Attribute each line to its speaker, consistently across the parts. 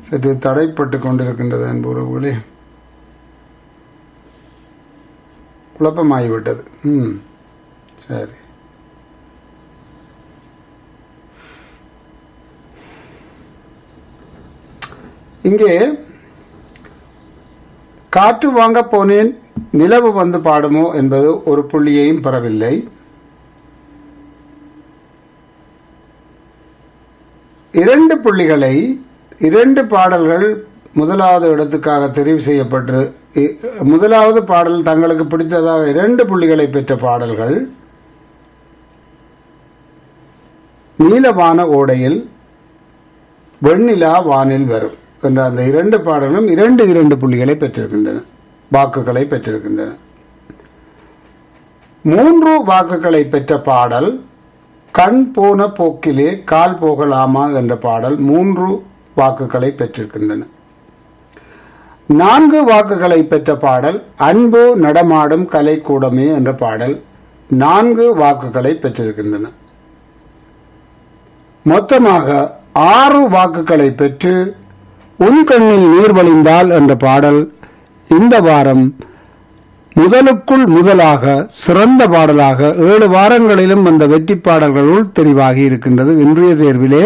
Speaker 1: சற்று தடைப்பட்டு கொண்டிருக்கின்றது அன்புறவுகளே குழப்பமாகிவிட்டது ம் சரி இங்கே காற்று வாங்க போனேன் நிலவு வந்து பாடுமோ என்பது ஒரு புள்ளியையும் பெறவில்லை இரண்டு புள்ளிகளை இரண்டு பாடல்கள் முதலாவது இடத்துக்காக தெரிவு செய்யப்பட்டு இ- முதலாவது பாடல் தங்களுக்கு பிடித்ததாக இரண்டு புள்ளிகளை பெற்ற பாடல்கள் நீலவான ஓடையில் வெண்ணிலா வானில் வரும் என்ற அந்த இரண்டு பாடல்களும் இரண்டு இரண்டு புள்ளிகளை பெற்றிருக்கின்றன வாக்குகளை பெற்றிருக்கின்றன மூன்று வாக்குகளை பெற்ற பாடல் கண் போன போக்கிலே கால் போகலாமா என்ற பாடல் மூன்று வாக்குகளை பெற்றிருக்கின்றன நான்கு வாக்குகளை பெற்ற பாடல் அன்பு நடமாடும் கலைக்கூடமே என்ற பாடல் நான்கு வாக்குகளை பெற்றிருக்கின்றன மொத்தமாக ஆறு வாக்குகளை பெற்று உன் கண்ணில் நீர் வழிந்தால் என்ற பாடல் இந்த வாரம் முதலுக்குள் முதலாக சிறந்த பாடலாக ஏழு வாரங்களிலும் அந்த வெற்றி பாடல்களுள் தெரிவாகி இருக்கின்றது இன்றைய தேர்விலே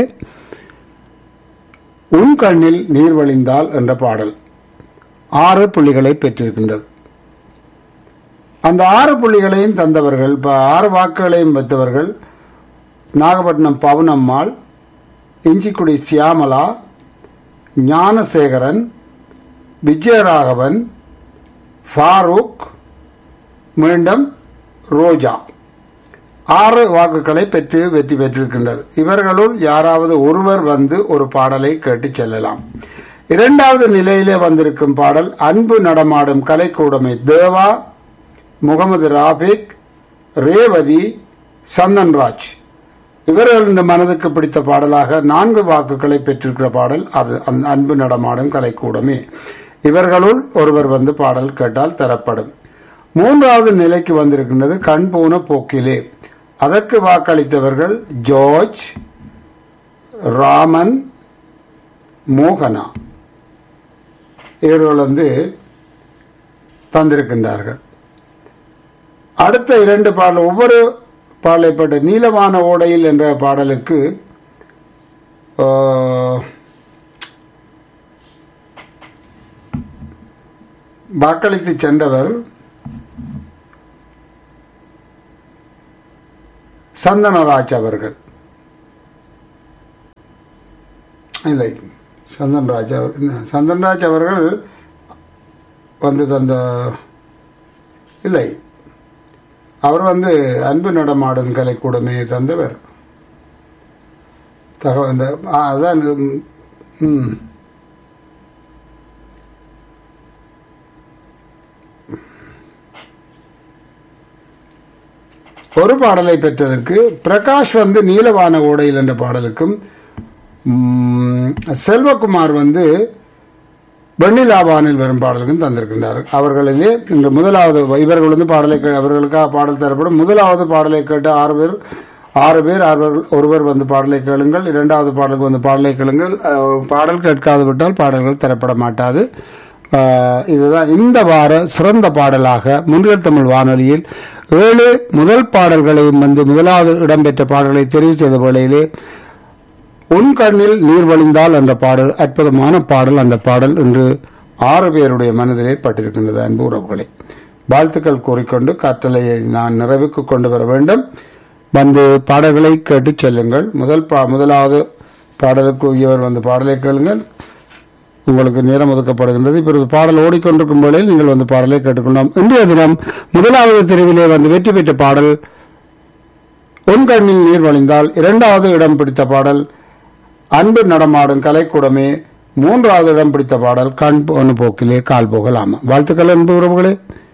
Speaker 1: உன் கண்ணில் நீர் வழிந்தால் என்ற பாடல் ஆறு புள்ளிகளை பெற்றிருக்கின்றது அந்த ஆறு புள்ளிகளையும் தந்தவர்கள் இப்ப ஆறு வாக்குகளையும் பெற்றவர்கள் நாகப்பட்டினம் பவனம்மாள் இஞ்சிக்குடி சியாமலா ஞானசேகரன் விஜயராகவன் ஃபாரூக் மீண்டும் ரோஜா ஆறு வாக்குகளை பெற்று வெற்றி பெற்றிருக்கின்றது இவர்களுள் யாராவது ஒருவர் வந்து ஒரு பாடலை கேட்டு செல்லலாம் இரண்டாவது நிலையிலே வந்திருக்கும் பாடல் அன்பு நடமாடும் கலைக்கூடமை தேவா முகமது ராபிக் ரேவதி சந்தன்ராஜ் இவர்கள் இந்த மனதுக்கு பிடித்த பாடலாக நான்கு வாக்குகளை பெற்றிருக்கிற பாடல் அது அந்த அன்பு நடமாடும் கலைக்கூடமே இவர்களுள் ஒருவர் வந்து பாடல் கேட்டால் தரப்படும் மூன்றாவது நிலைக்கு வந்திருக்கின்றது கண் போன போக்கிலே அதற்கு வாக்களித்தவர்கள் ஜார்ஜ் ராமன் மோகனா இவர்கள் வந்து தந்திருக்கின்றார்கள் அடுத்த இரண்டு பாடல் ஒவ்வொரு பாடலைப்பட்ட நீலமான ஓடையில் என்ற பாடலுக்கு ஆ, வாக்களித்து சென்றவர் சந்தனராஜ் அவர்கள் இல்லை சந்தன்ராஜ் அவர் சந்தன்ராஜ் அவர்கள் வந்து தந்த இல்லை அவர் வந்து அன்பு நடமாடும் கலைக்கூடமே தந்தவர் தகவல் இந்த ஆ, அதான் ம், ம். ஒரு பாடலை பெற்றதற்கு பிரகாஷ் வந்து நீலவான ஓடையில் என்ற பாடலுக்கும் ம், செல்வகுமார் வந்து வெண்ணிலாவானில் வரும் பாடலுக்கும் தந்திருக்கின்றார் அவர்களிலே இன்று முதலாவது இவர்கள் வந்து பாடலை கே- அவர்களுக்காக பாடல் தரப்படும் முதலாவது பாடலை கேட்ட ஆறு பேர் ஆறு பேர் அவர்கள் ஒருவர் வந்து பாடலை கேளுங்கள் இரண்டாவது பாடலுக்கு வந்து பாடலை கேளுங்கள் அஹ், பாடல் கேட்காது விட்டால் பாடல்கள் தரப்பட மாட்டாது அஹ், இதுதான் இந்த வார சிறந்த பாடலாக முன்னில் தமிழ் வானொலியில் ஏழு முதல் பாடல்களையும் வந்து முதலாவது இடம்பெற்ற பாடல்களை தெரிவு செய்த வேளையிலே உன் கண்ணில் நீர் வழிந்தால் என்ற பாடல் அற்புதமான பாடல் அந்த பாடல் இன்று ஆறு பேருடைய மனதிலே பட்டிருக்கின்றது அன்பு உறவுகளே வாழ்த்துக்கள் கூறிக்கொண்டு கட்டளையை நான் நிறைவுக்கு கொண்டு வர வேண்டும் வந்து பாடல்களை கேட்டு செல்லுங்கள் முதல் பா- முதலாவது பாடலுக்கு உரியவர் வந்து பாடலை கேளுங்கள் உங்களுக்கு நேரம் ஒதுக்கப்படுகின்றது இப்பொழுது பாடல் ஓடிக்கொண்டிருக்கும் வேளையில் நீங்கள் வந்து பாடலை கேட்டுக்கொள்ளலாம் இன்றைய தினம் முதலாவது தெரிவிலே வந்து வெற்றி பெற்ற பாடல் உன் கண்ணில் நீர் வழிந்தால் இரண்டாவது இடம் பிடித்த பாடல் அன்பு நடமாடும் கலைக்கூடமே மூன்றாவது இடம் பிடித்த பாடல் கண் போன போக்கிலே கால் போகலாமா வாழ்த்துக்கள் அன்பு உறவுகளே